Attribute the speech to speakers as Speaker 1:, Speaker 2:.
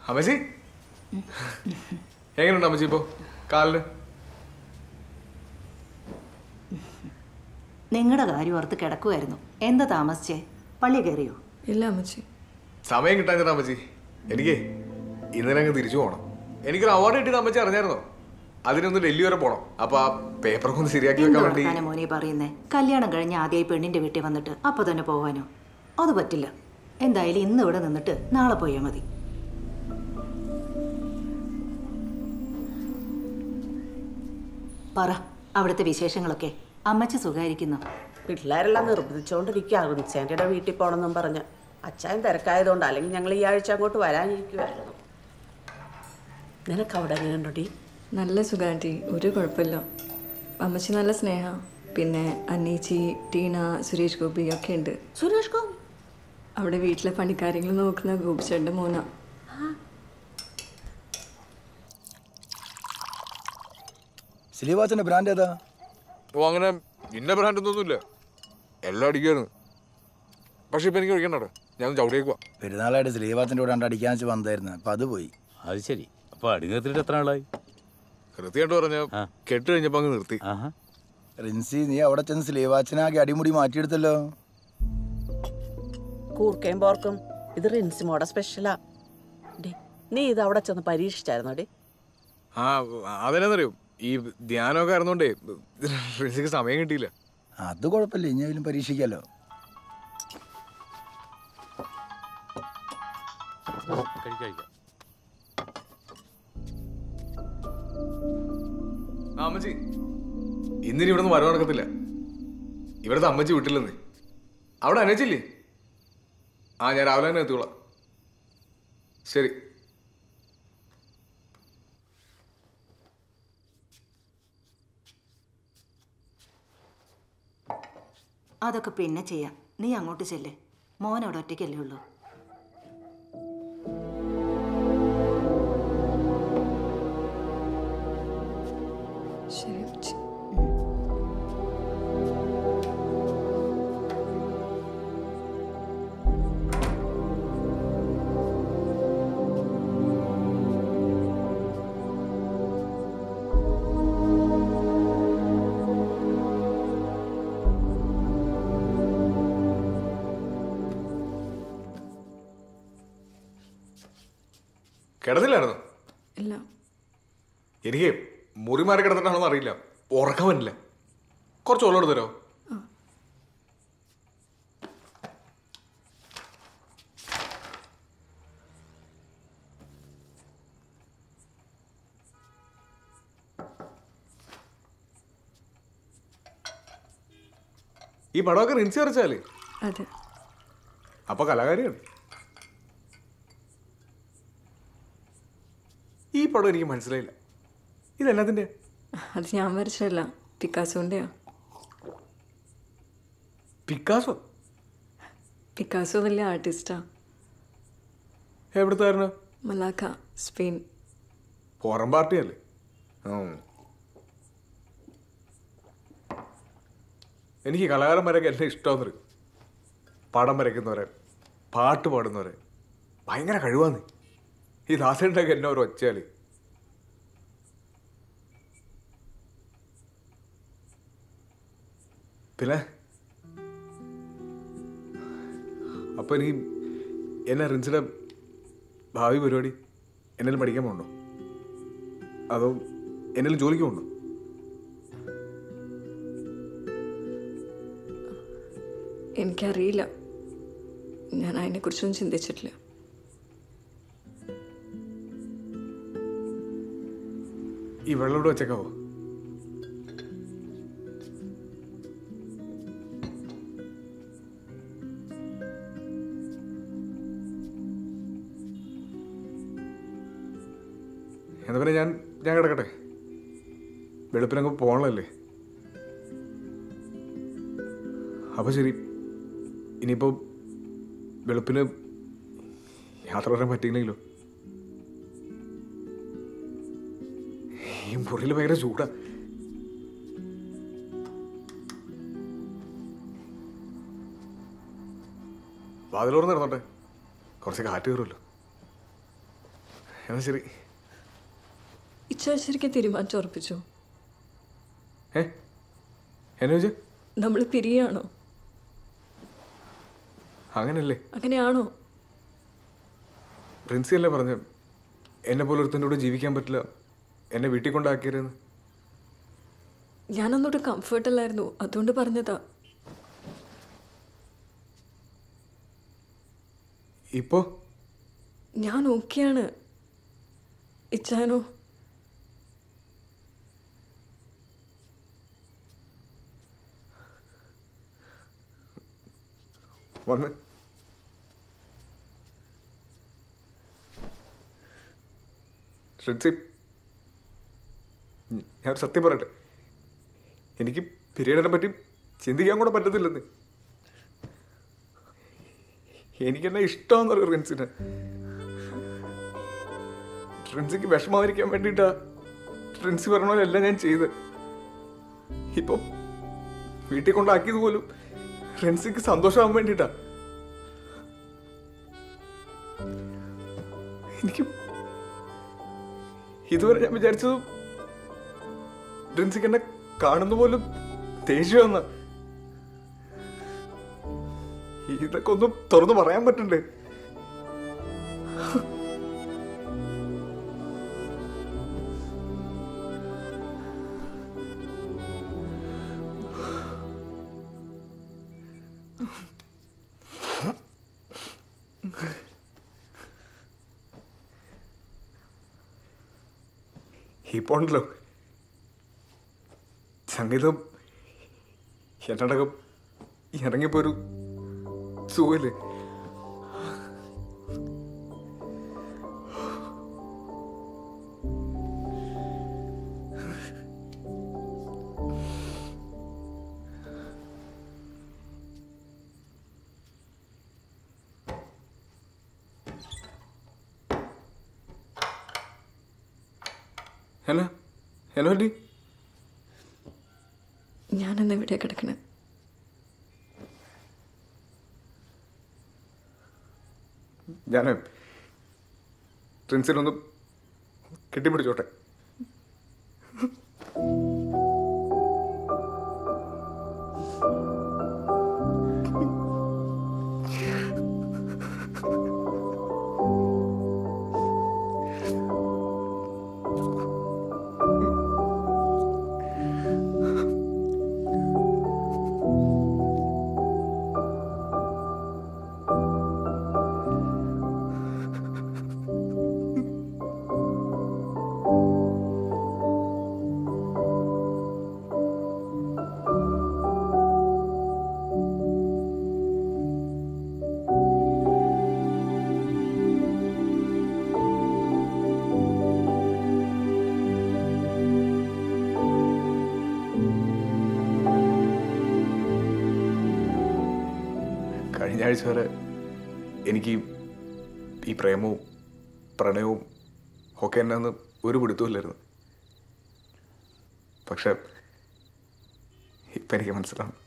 Speaker 1: അമ്മച്ചി എങ്ങനെയുണ്ട് അമ്മച്ചി ഇപ്പോ കാലിന്
Speaker 2: നിങ്ങളുടെ കാര്യം ഓർത്ത് കിടക്കുമായിരുന്നു എന്താ താമസിച്ചേ പള്ളി കയറിയോ
Speaker 3: ഇല്ല അമ്മച്ചി
Speaker 1: സമയം കിട്ടാൻ അമ്മച്ചി എനിക്ക് ഇന്നലെ അങ്ങ് തിരിച്ചു പോകണം എനിക്കൊരു അവാർഡ് കിട്ടിയത് അമ്മച്ചി അറിഞ്ഞായിരുന്നോ അതിനൊന്ന് ഡൽഹി വരെ പോണം അപ്പൊ ആ പേപ്പറൊക്കെ ഒന്ന് ശരിയാക്കി
Speaker 2: എന്ത്
Speaker 1: വെക്കാൻ വേണ്ടി
Speaker 2: വർത്താനം മോനെ പറയുന്നേ കല്യാണം കഴിഞ്ഞ് ആദ്യമായി പെണ്ണിന്റെ വീട്ടിൽ വന്നിട്ട് അപ്പൊ തന്നെ പോവാനോ അത് പറ്റില്ല എന്തായാലും ഇന്ന് ഇവിടെ നിന്നിട്ട് നാളെ പോയാൽ മതി പറ അവിടുത്തെ വിശേഷങ്ങളൊക്കെ അമ്മച്ചി സുഖായിരിക്കുന്നു
Speaker 4: പിള്ളേരെല്ലാം നിർബന്ധിച്ചുകൊണ്ടിരിക്കുക റിൻസാൻറ്റിയുടെ വീട്ടിൽ പോകണമെന്നും പറഞ്ഞ് അച്ഛൻ തിരക്കായതുകൊണ്ട് അല്ലെങ്കിൽ ഞങ്ങൾ ഈ ആഴ്ച അങ്ങോട്ട് വരാനിരിക്കുമായിരുന്നു നിനക്ക് അവിടെ എങ്ങനെയുണ്ടോടി
Speaker 3: നല്ല സുഖാൻറ്റി ഒരു കുഴപ്പമില്ല അമ്മച്ചി നല്ല സ്നേഹ പിന്നെ അന്നീച്ചി ടീന സുരേഷ് ഗോപി ഒക്കെ ഉണ്ട്
Speaker 4: സുരേഷ് ഗോപി
Speaker 3: അവിടെ വീട്ടിലെ പണിക്കാര്യങ്ങൾ നോക്കുന്ന ഗോപിച്ചേട്ടൻ്റെ മോന
Speaker 5: സ്ലീവാച്ചന്റെ ബ്രാൻഡ് ഏതാ
Speaker 1: ഓ അങ്ങനെ ഇന്ന ബ്രാൻഡ് ഒന്നുമില്ല എല്ലാം അടിക്കായിരുന്നു പക്ഷെ ഇപ്പൊ എനിക്ക് കഴിക്കണ്ടോ ഞാൻ ചവിടിയേക്കുവാ
Speaker 5: പെരുന്നാളായിട്ട് സ്ലീവാച്ചന്റെ കൂടെ കണ്ട് അടിക്കാൻ വെച്ച് വന്നായിരുന്നു അപ്പൊ അത് പോയി
Speaker 6: അത് ശരി അപ്പൊ അടുങ്ങത്തിട്ട് എത്ര ആളായി
Speaker 1: കൃത്യമായിട്ട് പറഞ്ഞ കെട്ട് കഴിഞ്ഞപ്പോ അങ്ങ് നിർത്തി
Speaker 6: ആഹാ
Speaker 5: റിൻസി നീ അവിടെ ചെന്ന് സ്ലീവാച്ചനാകെ അടിമുടി മാറ്റിയെടുത്തല്ലോ
Speaker 4: കൂർക്കയും പോർക്കും ഇത് റിൻസിമോടെ സ്പെഷ്യലാ ഡേ നീ ഇത് അവിടെ ചെന്ന് പരീക്ഷിച്ചായിരുന്നോ ഡേ
Speaker 1: ആ അതിനെന്നറിയോ ഈ ധ്യാനമൊക്കെ ആയിരുന്നോണ്ടേ റിൻസിക്ക് സമയം കിട്ടിയില്ല
Speaker 5: അത് കുഴപ്പമില്ല ഇനിയെങ്കിലും പരീക്ഷിക്കാലോ
Speaker 6: കഴിക്കാം കഴിക്കാം
Speaker 1: ആ അമ്മച്ചി ഇന്നിനി ഇവിടെ നിന്ന് വരവ് നടക്കത്തില്ല ഇവിടുത്തെ അമ്മച്ചി വിട്ടില്ലെന്ന് അവിടെ അനച്ചില്ലേ ആ ഞാൻ രാവിലെ തന്നെ എത്തിക്കോളാം ശരി
Speaker 2: അതൊക്കെ പിന്നെ ചെയ്യാം നീ അങ്ങോട്ട് ചെല്ലേ മോൻ അവിടെ ഒറ്റയ്ക്കല്ലേ ഉള്ളൂ
Speaker 3: ശരി അമ്മച്ചി
Speaker 1: കിടന്നില്ലായിരുന്നു
Speaker 3: ഇല്ല
Speaker 1: എനിക്ക് മുറി മാറി കിടന്നിട്ടാണെന്ന് അറിയില്ല ഉറക്കം പറ്റില്ല കുറച്ച് വെള്ളം എടുത്ത് തരോ ഈ പടമൊക്കെ റിൻസി വരച്ചാലേ
Speaker 3: അതെ
Speaker 1: അപ്പൊ കലാകാരിയാണ് ഈ പടം എനിക്ക് മനസ്സിലായില്ല ഇതെല്ലാത്തിന്റെ
Speaker 3: അത് ഞാൻ വരച്ചതല്ല പിക്കാസോൻ്റെയാ
Speaker 1: പിക്കാസോ
Speaker 3: പിക്കാസോ വലിയ ആർട്ടിസ്റ്റാ
Speaker 1: എവിടുത്തായിരുന്നു
Speaker 3: മലാക്ക സ്പെയിൻ
Speaker 1: ഫോറൻ പാർട്ടിയല്ലേ ഉം. എനിക്ക് കലാകാരന്മാരൊക്കെ എല്ലാം ഇഷ്ടമെന്നൊരു പടം വരയ്ക്കുന്നവരെ പാട്ട് പാടുന്നവരെ ഭയങ്കര കഴിവാന്ന് ഈ ദാസേണ്ടൊക്കെ എന്നെ ഒരു ഒച്ചയാല് പിന്നെ അപ്പൊ ഇനി എന്നെ റിൻസിയുടെ ഭാവി പരിപാടി എന്തെങ്കിലും പഠിക്കാൻ പോകണ്ടോ അതോ എന്തെങ്കിലും ജോലിക്ക് പോകണ്ടോ
Speaker 3: എനിക്കറിയില്ല ഞാൻ അതിനെക്കുറിച്ചൊന്നും ചിന്തിച്ചിട്ടില്ല
Speaker 1: ഈ വെള്ളം ഇവിടെ വെച്ചേക്കാവോ എന്നാ പിന്നെ ഞാൻ ഞാൻ കിടക്കട്ടെ വെളുപ്പിനങ്ങ് പോകണല്ലേ അപ്പൊ ശരി ഇനിയിപ്പോ വെളുപ്പിന് യാത്ര വരാൻ പറ്റിയില്ലെങ്കിലോ ഈ മുറിയിൽ ഭയങ്കര ചൂടാ വാതിലോർന്ന് നടന്നോട്ടെ കുറച്ച് കാറ്റ് കയറുമല്ലോ എന്നാ ശരി
Speaker 3: ഇച്ഛ ശരിക്കും തീരുമാനിച്ചു ഉറപ്പിച്ചു
Speaker 1: ഏ എന്നെ ചോദിച്ചാ
Speaker 3: നമ്മൾ പിരിയാണോ
Speaker 1: അങ്ങനല്ലേ
Speaker 3: അങ്ങനെയാണോ
Speaker 1: പ്രിൻസി അല്ലേ പറഞ്ഞ എന്നെ പോലെ ഒരുത്തൻ്റെ കൂടെ ജീവിക്കാൻ പറ്റില്ല എന്നെ വീട്ടിൽ കൊണ്ടാക്കിയതെന്ന്
Speaker 3: ഞാനൊന്നുകൂടെ കംഫർട്ടല്ലായിരുന്നു അതുകൊണ്ട് പറഞ്ഞതാ
Speaker 1: ഇപ്പോൾ
Speaker 3: ഞാൻ ഓക്കെയാണ് ഇച്ചാനോ
Speaker 1: വന്ന് പ്രിൻസി ഞാൻ ഒരു സത്യം പറയട്ടെ എനിക്ക് പിരീഡിനെ പറ്റി ചിന്തിക്കാൻ കൂടെ പറ്റത്തില്ലെന്ന് എനിക്കെന്നെ ഇഷ്ടമാണെന്നറിയോ റിൻസിന് റിൻസിക്ക് വിഷമാതിരിക്കാൻ വേണ്ടിയിട്ടാ റിൻസി പറഞ്ഞ പോലെ എല്ലാം ഞാൻ ചെയ്ത് ഇപ്പം വീട്ടിൽ കൊണ്ടാക്കിയത് പോലും റിൻസിക്ക് സന്തോഷമാകാൻ വേണ്ടിയിട്ടാ എനിക്ക് ഇതുവരെ ഞാൻ വിചാരിച്ചത് റിൻസിക്ക് എന്നെ കാണുന്ന പോലും ദേഷ്യമെന്ന ഇതൊക്കെ ഒന്നും തുറന്നു പറയാൻ പറ്റണ്ടേ ഇപ്പൊ ഉണ്ടല്ലോ സംഗീതം എന്നടക്കം ഇറങ്ങിയപ്പോ ഒരു സുഖല്ലേ ഹലോ ഹലോ ഡി
Speaker 3: ഞാനെന്ന് എവിടെയാ കിടക്കണേ
Speaker 1: ഞാൻ പ്രിൻസിനൊന്ന് കെട്ടിപ്പിടിച്ചോട്ടെ കഴിഞ്ഞ ആഴ്ച വരെ എനിക്ക് ഈ പ്രേമവും പ്രണയവും ഒക്കെ എന്നാന്ന് ഒരു പിടുത്തമില്ലായിരുന്നു പക്ഷെ ഇപ്പം എനിക്ക് മനസ്സിലാവും